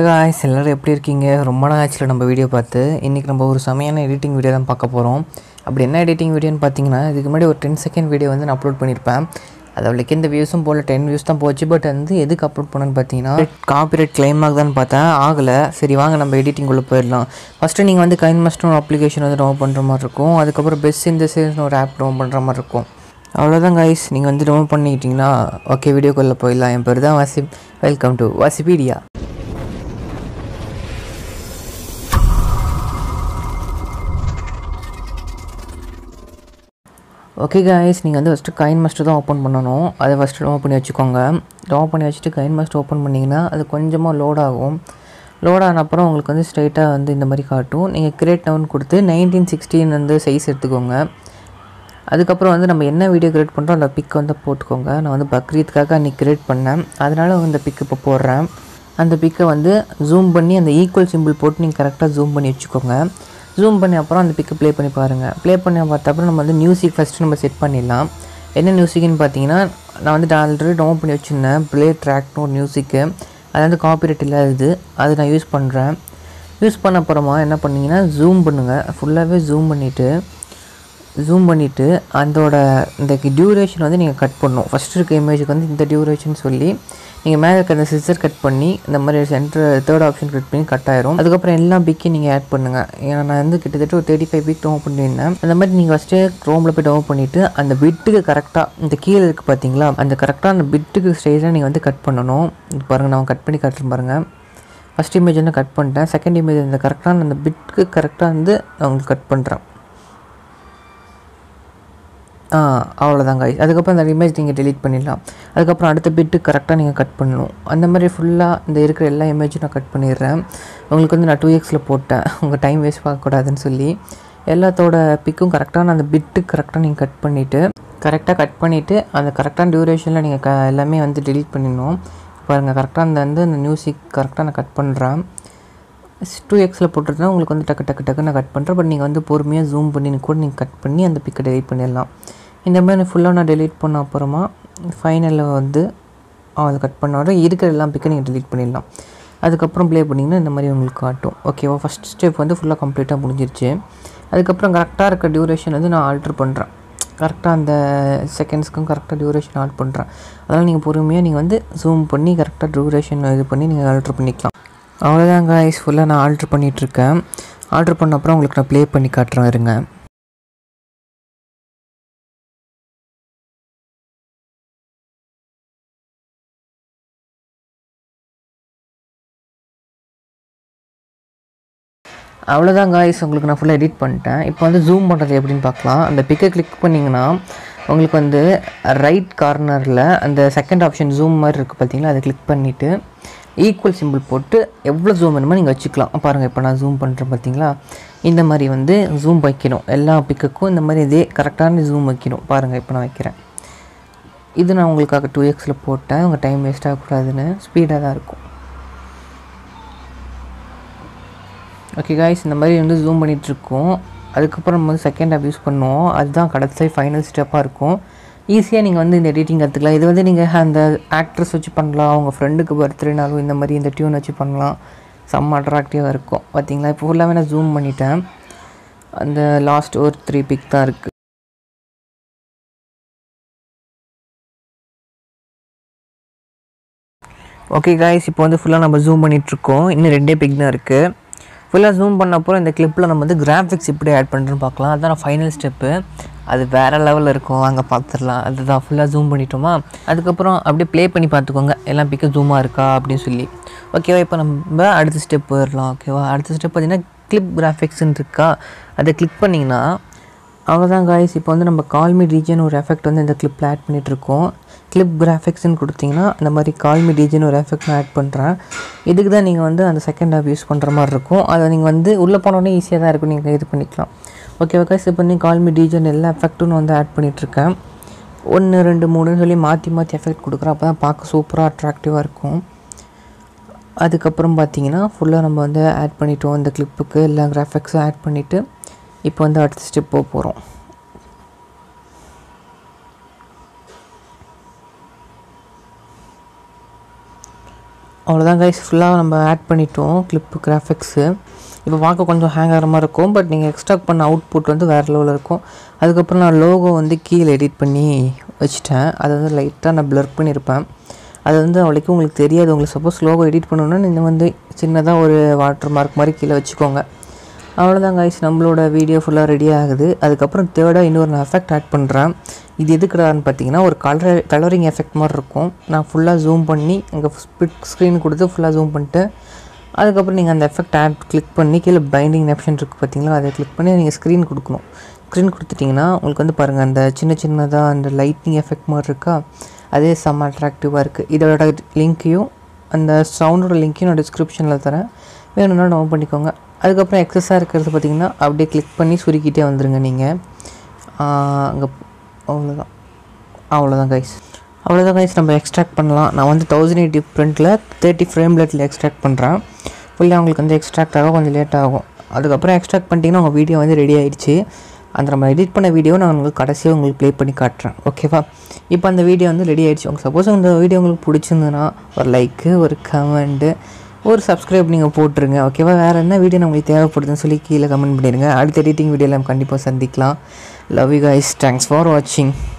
guys எல்லோரும் எப்படி இருக்கீங்க ரொம்ப நாள் ஆச்சுல நம்ம வீடியோ பார்த்து இன்றைக்கி நம்ம ஒரு செமையான எடிட்டிங் வீடியோ தான் பார்க்க போகிறோம் அப்படி என்ன எடிட்டிங் வீடியோன்னு பார்த்தீங்கன்னா இதுக்கு முன்னாடி ஒரு டென் செகண்ட் வீடியோ வந்து நான் அப்லோட் பண்ணியிருப்பேன் அது அவளுக்கு எந்த வியூஸும் போல் டென் வியூஸ் தான் போச்சு பட் வந்து எதுக்கு அப்லோட் பண்ணேன்னு பார்த்தீங்கன்னா காப்பிரைட் கிளைம் ஆகுதான்னு பார்த்தேன் ஆகலை சரி வாங்க நம்ம எடிட்டிங் உள்ள போயிடலாம் ஃபஸ்ட்டு நீங்கள் வந்து கைன் மாஸ்டர் ஒரு அப்ளிகேஷன் வந்து டவுன் பண்ணுற மாதிரி இருக்கும் அதுக்கப்புறம் பெஸ்ட் இந்த சேல்ஸ்னு ஒரு ஆப் டவுன் பண்ணுற மாதிரி இருக்கும் அவ்வளோதான் கைஸ் நீங்கள் வந்து டவுன் பண்ணிக்கிட்டிங்கன்னா ஓகே வீடியோக்குள்ளே போயிடலாம் என் பேர் தான் வாசிப் வெல்கம் டு வாசிபீடியா ஓகே காய்ஸ் நீங்கள் வந்து ஃபஸ்ட்டு கைன் மாஸ்டர் தான் ஓப்பன் பண்ணணும் அதை ஃபஸ்ட்டு டவுன் பண்ணி வச்சுக்கோங்க டவுன் பண்ணி வச்சுட்டு கைன் மாஸ்டர் ஓப்பன் பண்ணிங்கன்னா அது கொஞ்சமாக லோட் ஆகும் லோட் ஆன அப்புறம் உங்களுக்கு வந்து ஸ்ட்ரைட்டாக வந்து இந்த மாதிரி காட்டும் நீங்கள் கிரியேட் டவுன் கொடுத்து நைன்டீன் சிக்ஸ்டீன் வந்து சைஸ் எடுத்துக்கோங்க அதுக்கப்புறம் வந்து நம்ம என்ன வீடியோ கிரியேட் பண்ணுறோம் அந்த பிக் வந்து போட்டுக்கோங்க நான் வந்து பக்ரீத்துக்காக அன்றைக்கி கிரியேட் பண்ணேன் அதனால் இந்த பிக் இப்போ போடுறேன் அந்த பிக்கை வந்து ஜூம் பண்ணி அந்த ஈக்குவல் சிம்பிள் போட்டு நீங்கள் கரெக்டாக ஜூம் பண்ணி வச்சுக்கோங்க ஜூம் பண்ணி அப்புறம் அந்த பிக்கை ப்ளே பண்ணி பாருங்கள் ப்ளே பண்ணி பார்த்த அப்புறம் நம்ம வந்து மியூசிக் ஃபஸ்ட்டு நம்ம செட் பண்ணிடலாம் என்ன மியூசிக்னு பார்த்தீங்கன்னா நான் வந்து ஆல்ரெடி டவுன் பண்ணி வச்சுருந்தேன் ப்ளே ட்ராக்னு ஒரு மியூசிக்கு அது வந்து காப்பிரைட் இல்லாதது அது நான் யூஸ் பண்ணுறேன் யூஸ் பண்ண அப்புறமா என்ன பண்ணீங்கன்னா ஜூம் பண்ணுங்கள் ஃபுல்லாகவே ஜூம் பண்ணிவிட்டு ஜூம் பண்ணிவிட்டு அதோட இந்த டியூரேஷன் வந்து நீங்கள் கட் பண்ணணும் ஃபஸ்ட் இருக்க இமேஜுக்கு வந்து இந்த டியூரேஷன் சொல்லி நீங்கள் மேலே இருக்க அந்த சிசர் கட் பண்ணி இந்த மாதிரி சென்டர் தேர்ட் ஆப்ஷன் கட் பண்ணி கட் ஆயிரும் அதுக்கப்புறம் எல்லா பிக்கையும் நீங்கள் ஆட் பண்ணுங்கள் ஏன்னா நான் வந்து கிட்டத்தட்ட ஒரு தேர்ட்டி ஃபைவ் பிக் டவுன் பண்ணியிருந்தேன் அந்த மாதிரி நீங்கள் ஃபஸ்ட்டு க்ரோமில் போய் டவுன் பண்ணிவிட்டு அந்த பிட்டுக்கு கரெக்டாக இந்த கீழே இருக்குது பார்த்தீங்களா அந்த கரெக்டாக அந்த பிட்டுக்கு ஸ்டேஜாக நீங்கள் வந்து கட் பண்ணணும் இது பாருங்கள் நான் கட் பண்ணி காட்டுறேன் பாருங்கள் ஃபஸ்ட் இமேஜ் வந்து கட் பண்ணிட்டேன் செகண்ட் இமேஜ் இந்த கரெக்டான அந்த பிட்டுக்கு கரெக்டாக வந்து நான் உங்களுக்கு கட் பண்ணுறேன் ஆ அவ்வளோதாங்க அதுக்கப்புறம் அந்த இமேஜ் நீங்கள் டெலீட் பண்ணிடலாம் அதுக்கப்புறம் அடுத்த பிட்டு கரெக்டாக நீங்கள் கட் பண்ணணும் அந்த மாதிரி ஃபுல்லாக இந்த இருக்கிற எல்லா இமேஜும் நான் கட் பண்ணிடுறேன் உங்களுக்கு வந்து நான் டூ எக்ஸில் போட்டேன் உங்கள் டைம் வேஸ்ட் பார்க்கக்கூடாதுன்னு சொல்லி எல்லாத்தோட பிக்கும் கரெக்டான அந்த பிட்டு கரெக்டாக நீங்கள் கட் பண்ணிவிட்டு கரெக்டாக கட் பண்ணிவிட்டு அந்த கரெக்டான டியூரேஷனில் நீங்கள் க எல்லாமே வந்து டெலீட் பண்ணிடணும் பாருங்கள் கரெக்டாக அந்த வந்து அந்த மியூசிக் கரெக்டாக நான் கட் பண்ணுறேன் டூ எக்ஸில் போட்டுருந்தா உங்களுக்கு வந்து டக்கு டக்கு டக்கு நான் கட் பண்ணுறேன் பட் நீங்கள் வந்து பொறுமையாக ஜூம் பண்ணி கூட நீங்கள் கட் பண்ணி அந்த பிக்கை டெலிட் பண்ணிடலாம் இந்த மாதிரி ஃபுல்லாக நான் டெலீட் பண்ண அப்புறமா ஃபைனலில் வந்து அதை கட் பண்ணோட இருக்கிற எல்லா பிக்கை நீங்கள் டெலீட் பண்ணிடலாம் அதுக்கப்புறம் ப்ளே பண்ணிங்கன்னா இந்த மாதிரி உங்களுக்கு காட்டும் ஓகேவா ஃபஸ்ட் ஸ்டெப் வந்து ஃபுல்லாக கம்ப்ளீட்டாக முடிஞ்சிருச்சு அதுக்கப்புறம் கரெக்டாக இருக்க டியூரேஷன் வந்து நான் ஆல்ட்ரு பண்ணுறேன் கரெக்டாக அந்த செகண்ட்ஸ்க்கும் கரெக்டாக டியூரேஷன் ஆட் பண்ணுறேன் அதனால் நீங்கள் பொறுமையாக நீங்கள் வந்து ஜூம் பண்ணி கரெக்டாக டியூரேஷன் இது பண்ணி நீங்கள் ஆல்ட்ரு பண்ணிக்கலாம் அவ்வளோதான் காய்ஸ் ஃபுல்லாக நான் ஆல்ட்ரு பண்ணிகிட்ருக்கேன் ஆல்ட்ரு பண்ண அப்புறம் உங்களுக்கு நான் ப்ளே பண்ணி காட்டுறேன் இருங்க அவ்வளோதான் காய்ஸ் உங்களுக்கு நான் ஃபுல்லாக எடிட் பண்ணிட்டேன் இப்போ வந்து ஜூம் பண்ணுறது எப்படின்னு பார்க்கலாம் அந்த பிக்கை கிளிக் பண்ணிங்கன்னா உங்களுக்கு வந்து ரைட் கார்னரில் அந்த செகண்ட் ஆப்ஷன் ஜூம் மாதிரி இருக்குது பார்த்தீங்களா அதை கிளிக் பண்ணிவிட்டு ஈக்குவல் சிம்பிள் போட்டு எவ்வளோ ஜூம் வேணுமோ நீங்கள் வச்சுக்கலாம் பாருங்கள் இப்போ நான் ஜூம் பண்ணுறேன் பார்த்தீங்களா இந்த மாதிரி வந்து ஜூம் வைக்கணும் எல்லா பிக்குக்கும் இந்த மாதிரி இதே கரெக்டான ஜூம் வைக்கணும் பாருங்கள் இப்போ நான் வைக்கிறேன் இது நான் உங்களுக்காக டூ எக்ஸில் போட்டேன் உங்கள் டைம் வேஸ்ட் ஆகக்கூடாதுன்னு ஸ்பீடாக தான் இருக்கும் ஓகே காய்ஸ் இந்த மாதிரி வந்து ஜூம் பண்ணிகிட்ருக்கோம் அதுக்கப்புறம் நம்ம வந்து செகண்ட் ஆப் யூஸ் பண்ணுவோம் அதுதான் கடைசி ஃபைனல் ஸ்டெப்பாக இருக்கும் ஈஸியாக நீங்கள் வந்து இந்த எடிட்டிங் கற்றுக்கலாம் இது வந்து நீங்கள் அந்த ஆக்ட்ரஸ் வச்சு பண்ணலாம் உங்கள் ஃப்ரெண்டுக்கு பர்த்டேனாலும் இந்த மாதிரி இந்த டியூன் வச்சு பண்ணலாம் செம்ம அட்ராக்டிவாக இருக்கும் பார்த்தீங்களா இப்போ ஃபுல்லாகவே நான் ஜூம் பண்ணிட்டேன் அந்த லாஸ்ட் ஒரு த்ரீ பிக் தான் இருக்குது ஓகே காய்ஸ் இப்போ வந்து ஃபுல்லாக நம்ம ஜூம் பண்ணிகிட்ருக்கோம் இன்னும் ரெண்டே பிக் தான் இருக்குது ஃபுல்லாக ஜூம் பண்ண அப்புறம் இந்த கிளிப்பில் நம்ம வந்து கிராஃபிக்ஸ் எப்படி ஆட் பண்ணுறேன்னு பார்க்கலாம் அதுதான் ஃபைனல் ஸ்டெப்பு அது வேறு லெவலில் இருக்கும் அங்கே பார்த்துடலாம் அதுதான் ஃபுல்லாக ஜூம் பண்ணிட்டோமா அதுக்கப்புறம் அப்படியே ப்ளே பண்ணி பார்த்துக்கோங்க எல்லாம் பிக்க ஜூமாக இருக்கா அப்படின்னு சொல்லி ஓகேவா இப்போ நம்ம அடுத்த ஸ்டெப் போயிடலாம் ஓகேவா அடுத்த ஸ்டெப் பார்த்திங்கன்னா கிளிப் கிராஃபிக்ஸ்ன்னு இருக்கா அதை கிளிக் பண்ணிங்கன்னா அவ்வளோதான் காய்ஸ் இப்போ வந்து நம்ம கால்மி ரீஜன் ஒரு எஃபெக்ட் வந்து இந்த கிளிப்பில் ஆட் பண்ணிகிட்ருக்கோம் கிளிப் கிராஃபிக்ஸ்னு கொடுத்தீங்கன்னா அந்த மாதிரி கால்மி ரீஜன் ஒரு எஃபெக்ட் நான் ஆட் பண்ணுறேன் இதுக்கு தான் நீங்கள் வந்து அந்த செகண்ட் ஆப் யூஸ் பண்ணுற மாதிரி இருக்கும் அதை நீங்கள் வந்து உள்ளே போனோடனே ஈஸியாக தான் இருக்கும் நீங்கள் இது பண்ணிக்கலாம் ஓகே காய்ஸ் இப்போ வந்து கால்மி ரீஜன் எல்லா எஃபெக்ட்டும் நான் வந்து ஆட் பண்ணிகிட்ருக்கேன் ஒன்று ரெண்டு மூணுன்னு சொல்லி மாற்றி மாற்றி எஃபெக்ட் கொடுக்குறேன் அப்போ தான் பார்க்க சூப்பராக அட்ராக்டிவாக இருக்கும் அதுக்கப்புறம் பார்த்தீங்கன்னா ஃபுல்லாக நம்ம வந்து ஆட் பண்ணிட்டோம் இந்த கிளிப்புக்கு எல்லா கிராஃபிக்ஸும் ஆட் பண்ணிவிட்டு இப்போ வந்து அடுத்த ஸ்டெப் போக போகிறோம் அவ்வளோதான் கைஸ் ஃபுல்லாக நம்ம ஆட் பண்ணிட்டோம் கிளிப்பு கிராஃபிக்ஸு இப்போ பார்க்க கொஞ்சம் ஹேங் ஆகிற மாதிரி இருக்கும் பட் நீங்கள் எக்ஸ்ட்ராக்ட் பண்ண அவுட்புட் வந்து வேறு லெவலில் இருக்கும் அதுக்கப்புறம் நான் லோகோ வந்து கீழே எடிட் பண்ணி வச்சுட்டேன் அதை வந்து லைட்டாக நான் ப்ளர் பண்ணியிருப்பேன் அது வந்து அவளுக்கு உங்களுக்கு தெரியாது உங்களுக்கு சப்போஸ் லோகோ எடிட் பண்ணணுன்னா நீங்கள் வந்து சின்னதாக ஒரு வாட்டர் மார்க் மாதிரி கீழே வச்சுக்கோங்க அவ்வளோதான் கைஸ் நம்மளோட வீடியோ ஃபுல்லாக ரெடி ஆகுது அதுக்கப்புறம் தேர்டாக இன்னொரு நான் எஃபெக்ட் ஆட் பண்ணுறேன் இது எதுக்குடான்னு பார்த்தீங்கன்னா ஒரு கலர் கலரிங் எஃபெக்ட் மாதிரி இருக்கும் நான் ஃபுல்லாக ஜூம் பண்ணி அங்கே ஸ்பிட் ஸ்க்ரீன் கொடுத்து ஃபுல்லாக ஜூம் பண்ணிட்டு அதுக்கப்புறம் நீங்கள் அந்த எஃபெக்ட் ஆட் கிளிக் பண்ணி கீழே பைண்டிங் ஆப்ஷன் இருக்குது பார்த்தீங்களா அதை கிளிக் பண்ணி நீங்கள் ஸ்க்ரீன் கொடுக்கணும் ஸ்க்ரீன் கொடுத்துட்டிங்கன்னா உங்களுக்கு வந்து பாருங்கள் அந்த சின்ன சின்னதாக அந்த லைட்னிங் எஃபெக்ட் மாதிரி இருக்கா அதே செம்ம அட்ராக்டிவாக இருக்குது இதோட லிங்க்கையும் அந்த சவுண்டோட லிங்க்கையும் நான் டிஸ்கிரிப்ஷனில் தரேன் வேணும்னா டவுன் பண்ணிக்கோங்க அதுக்கப்புறம் எக்ஸஸாக இருக்கிறது பார்த்தீங்கன்னா அப்படியே கிளிக் பண்ணி சுருக்கிட்டே வந்துடுங்க நீங்கள் அங்கே அவ்வளோதான் அவ்வளோதான் கைஸ் அவ்வளோதான் கைஸ் நம்ம எக்ஸ்ட்ராக்ட் பண்ணலாம் நான் வந்து தௌசண்ட் எயிட்டி ப்ரிண்ட்டில் தேர்ட்டி ஃப்ரேம் ரேட்டில் எக்ஸ்ட்ராக்ட் பண்ணுறேன் ஃபுல்லாக உங்களுக்கு வந்து எக்ஸ்ட்ராக்ட் ஆக கொஞ்சம் லேட் ஆகும் அதுக்கப்புறம் எக்ஸ்ட்ராக்ட் பண்ணிட்டீங்கன்னா உங்கள் வீடியோ வந்து ரெடி ஆயிடுச்சு அந்த நம்ம எடிட் பண்ண வீடியோ நான் உங்களுக்கு கடைசியாக உங்களுக்கு ப்ளே பண்ணி காட்டுறேன் ஓகேவா இப்போ அந்த வீடியோ வந்து ரெடி ஆயிடுச்சு உங்களுக்கு சப்போஸ் அந்த வீடியோ உங்களுக்கு பிடிச்சிருந்ததுன்னா ஒரு லைக்கு ஒரு கமெண்ட்டு ஒரு சப்ஸ்கிரைப் நீங்கள் போட்டுருங்க ஓகேவா வேறு என்ன வீடியோ நம்மளுக்கு தேவைப்படுதுன்னு சொல்லி கீழே கமெண்ட் பண்ணிடுங்க அடுத்த எடிட்டிங் வீடியோவில் நம்ம கண்டிப்பாக சந்திக்கலாம் love you guys thanks for வாட்சிங்